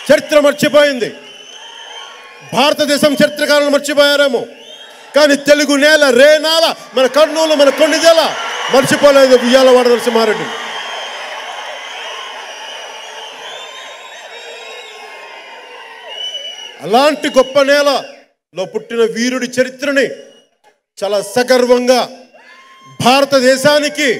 చరిత్ర మర్చిపోయింది భారతదేశం చరిత్రకారులు మర్చిపోయారేమో కానీ తెలుగు నేల రేనాల మన కర్నూలు మన కొన్నిదేల మర్చిపోలేదు ఉయ్యాలవాడ నరసింహారెడ్డి అలాంటి గొప్ప నేలలో పుట్టిన వీరుడి చరిత్రని చాలా సగర్వంగా భారతదేశానికి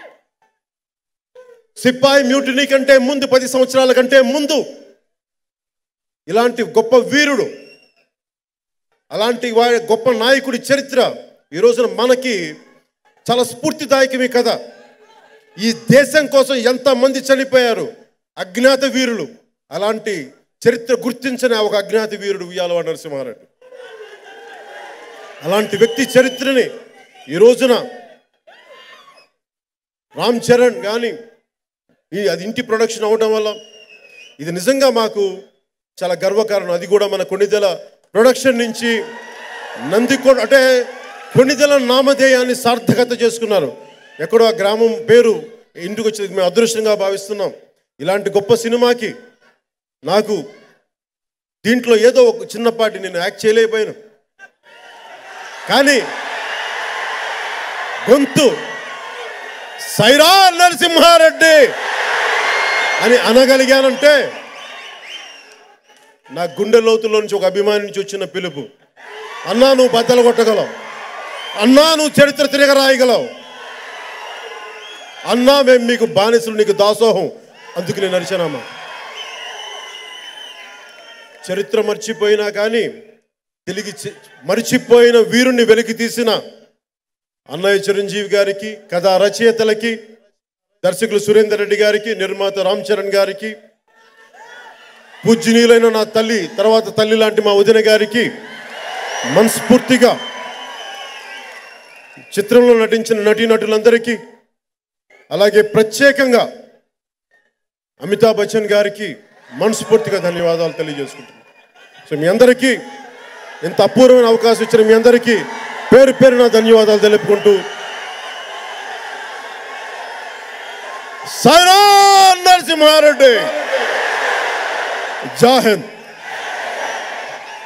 సిపాయి మ్యూటినీ కంటే ముందు పది సంవత్సరాల కంటే ముందు ఇలాంటి గొప్ప వీరుడు అలాంటి వారి గొప్ప నాయకుడి చరిత్ర ఈ రోజున మనకి చాలా స్ఫూర్తిదాయకమే కదా ఈ దేశం కోసం ఎంతమంది చనిపోయారు అజ్ఞాత వీరులు అలాంటి చరిత్ర గుర్తించిన ఒక అజ్ఞాత వీరుడు ఉయ్యాలవాడ నరసింహారెడ్డి అలాంటి వ్యక్తి చరిత్రని ఈ రోజున రామ్ చరణ్ కానీ ఈ అది ఇంటి ప్రొడక్షన్ అవడం వల్ల ఇది నిజంగా మాకు చాలా గర్వకారణం అది కూడా మన కొన్నిదెల ప్రొడక్షన్ నుంచి నందికొండ అంటే కొన్నిదెల నామధేయాన్ని సార్థకత చేసుకున్నారు ఎక్కడో ఆ గ్రామం పేరు ఇంటికి వచ్చేది మేము అదృష్టంగా భావిస్తున్నాం ఇలాంటి గొప్ప సినిమాకి నాకు దీంట్లో ఏదో ఒక చిన్నపాటి నేను యాక్ట్ చేయలేకపోయాను కానీ గొంతు సైరా నరసింహారెడ్డి అని అనగలిగానంటే నా గుండె లోతులో నుంచి ఒక అభిమాని నుంచి వచ్చిన పిలుపు అన్నా నువ్వు బద్దలు కొట్టగలవు అన్నా నువ్వు చరిత్ర తిరగరాయగలవు అన్నా మేము మీకు బానిసలు నీకు దాసోహం అందుకు నేను నరిచానమ్మా చరిత్ర మర్చిపోయినా కానీ తిరిగి చి- మర్చిపోయిన వీరుణ్ణి వెలికి తీసిన అన్నయ్య చిరంజీవి గారికి కథా రచయితలకి దర్శకులు సురేందర్ రెడ్డి గారికి నిర్మాత రామ్ చరణ్ గారికి పూజ్యనీయులైన నా తల్లి తర్వాత తల్లి లాంటి మా వదిన గారికి మనస్ఫూర్తిగా చిత్రంలో నటించిన నటీనటులందరికీ అలాగే ప్రత్యేకంగా అమితాబ్ బచ్చన్ గారికి మనస్ఫూర్తిగా ధన్యవాదాలు తెలియజేసుకుంటున్నాను సో మీ అందరికీ ఇంత అపూర్వమైన అవకాశం ఇచ్చిన మీ అందరికీ పేరు పేరున ధన్యవాదాలు తెలుపుకుంటూ సైరా నరసింహారెడ్డి జాహింద్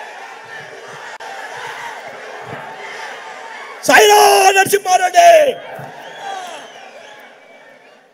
సైరా నరసింహారెడ్డి